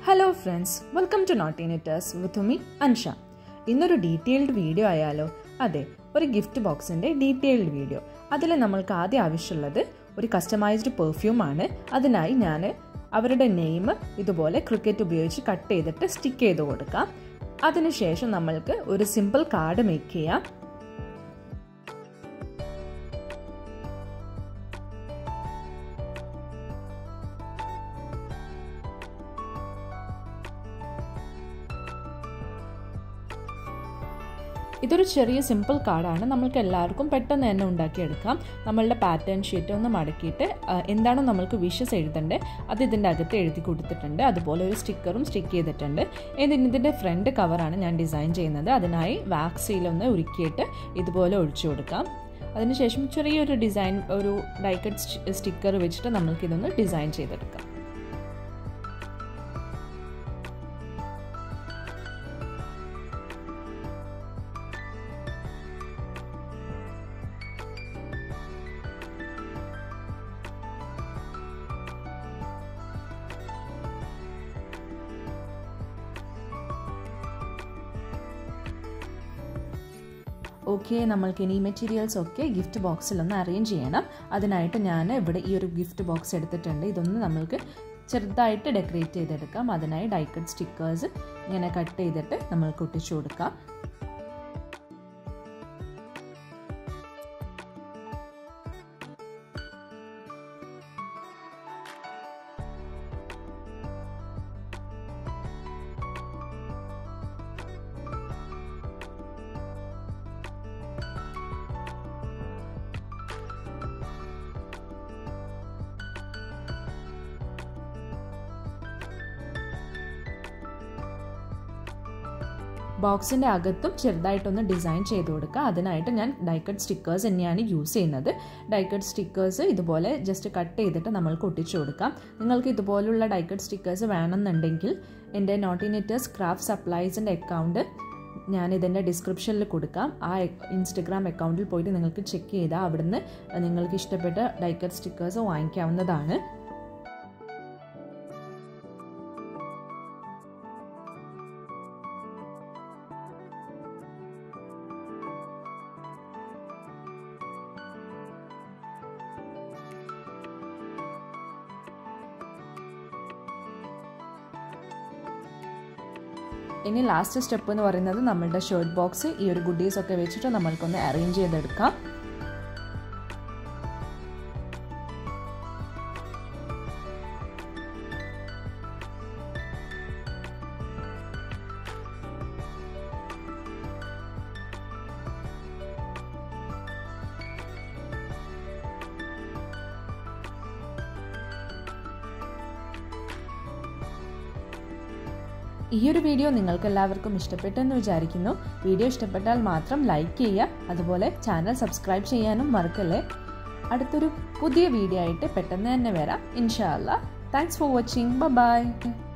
hello friends welcome to note initiators with me Ansha ഇന്നൊരു detailed video ആയാലോ അതെ ഒരു ഗിഫ്റ്റ് ബോക്സിൻ്റെ ഡീറ്റെയിൽഡ് വീഡിയോ അതിൽ നമ്മൾക്ക് ആദ്യം ആവശ്യമുള്ളത് ഒരു കസ്റ്റമൈസ്ഡ് പെർഫ്യൂം ആണ് അതിനായി ഞാൻ അവരുടെ നെയിം ഇതുപോലെ ക്രിക്കറ്റ് ഉപയോഗിച്ച് കട്ട് ചെയ്തിട്ട് സ്റ്റിക്ക് ചെയ്ത് കൊടുക്കാം അതിനുശേഷം നമ്മൾക്ക് ഒരു സിമ്പിൾ കാർഡ് മേക്ക് ചെയ്യാം ഇതൊരു ചെറിയ സിമ്പിൾ കാർഡാണ് നമ്മൾക്ക് എല്ലാവർക്കും പെട്ടെന്ന് തന്നെ ഉണ്ടാക്കിയെടുക്കാം നമ്മളുടെ പാറ്റേൺ ഷീറ്റ് ഒന്ന് മടക്കിയിട്ട് എന്താണോ നമ്മൾക്ക് വിഷസ് എഴുതേണ്ടത് അത് ഇതിൻ്റെ അകത്ത് എഴുതി കൊടുത്തിട്ടുണ്ട് അതുപോലെ ഒരു സ്റ്റിക്കറും സ്റ്റിക്ക് ചെയ്തിട്ടുണ്ട് ഇതിൻ്റെ ഫ്രണ്ട് കവറാണ് ഞാൻ ഡിസൈൻ ചെയ്യുന്നത് അതിനായി വാക്സിലൊന്ന് ഉരുക്കിയിട്ട് ഇതുപോലെ ഒഴിച്ചു കൊടുക്കാം അതിനുശേഷം ചെറിയൊരു ഡിസൈൻ ഒരു ഡൈക്കറ്റ് സ്റ്റിക്കർ വെച്ചിട്ട് നമ്മൾക്കിതൊന്ന് ഡിസൈൻ ചെയ്തെടുക്കാം ഓക്കെ നമ്മൾക്ക് ഇനി മെറ്റീരിയൽസ് ഒക്കെ ഗിഫ്റ്റ് ബോക്സിൽ ഒന്ന് അറേഞ്ച് ചെയ്യണം അതിനായിട്ട് ഞാൻ ഇവിടെ ഈ ഒരു ഗിഫ്റ്റ് ബോക്സ് എടുത്തിട്ടുണ്ട് ഇതൊന്ന് നമ്മൾക്ക് ചെറുതായിട്ട് ഡെക്കറേറ്റ് ചെയ്തെടുക്കാം അതിനായി ഡൈക്കട്ട് സ്റ്റിക്കേഴ്സ് ഇങ്ങനെ കട്ട് ചെയ്തിട്ട് നമ്മൾക്ക് ഒട്ടിച്ചു കൊടുക്കാം ബോക്സിൻ്റെ അകത്തും ചെറുതായിട്ടൊന്ന് ഡിസൈൻ ചെയ്ത് കൊടുക്കുക അതിനായിട്ട് ഞാൻ ഡൈക്കട്ട് സ്റ്റിക്കേഴ്സ് തന്നെയാണ് യൂസ് ചെയ്യുന്നത് ഡൈക്കട്ട് സ്റ്റിക്കേഴ്സ് ഇതുപോലെ ജസ്റ്റ് കട്ട് ചെയ്തിട്ട് നമ്മൾക്ക് ഒട്ടിച്ചു കൊടുക്കാം നിങ്ങൾക്ക് ഇതുപോലുള്ള ഡൈക്കട്ട് സ്റ്റിക്കേഴ്സ് വേണമെന്നുണ്ടെങ്കിൽ എൻ്റെ നോട്ടിനേറ്റേഴ്സ് ക്രാഫ്റ്റ് സപ്ലൈസിൻ്റെ അക്കൗണ്ട് ഞാൻ ഇതിൻ്റെ ഡിസ്ക്രിപ്ഷനിൽ കൊടുക്കാം ആ ഇൻസ്റ്റഗ്രാം അക്കൗണ്ടിൽ പോയിട്ട് നിങ്ങൾക്ക് ചെക്ക് ചെയ്താൽ അവിടുന്ന് നിങ്ങൾക്ക് ഇഷ്ടപ്പെട്ട ഡൈക്കട്ട് സ്റ്റിക്കേഴ്സ് വാങ്ങിക്കാവുന്നതാണ് ഇനി ലാസ്റ്റ് സ്റ്റെപ്പ് എന്ന് പറയുന്നത് നമ്മളുടെ ഷർട്ട് ബോക്സ് ഈ ഒരു ഗുഡീസ് ഒക്കെ വെച്ചിട്ട് നമ്മൾക്കൊന്ന് അറേഞ്ച് ചെയ്തെടുക്കാം ഈ ഒരു വീഡിയോ നിങ്ങൾക്ക് എല്ലാവർക്കും ഇഷ്ടപ്പെട്ടെന്ന് വിചാരിക്കുന്നു വീഡിയോ ഇഷ്ടപ്പെട്ടാൽ മാത്രം ലൈക്ക് ചെയ്യുക അതുപോലെ ചാനൽ സബ്സ്ക്രൈബ് ചെയ്യാനും മറക്കല്ലേ അടുത്തൊരു പുതിയ വീഡിയോ ആയിട്ട് പെട്ടെന്ന് തന്നെ വരാം ഇൻഷാല്ല താങ്ക്സ് ഫോർ വാച്ചിങ് ബൈ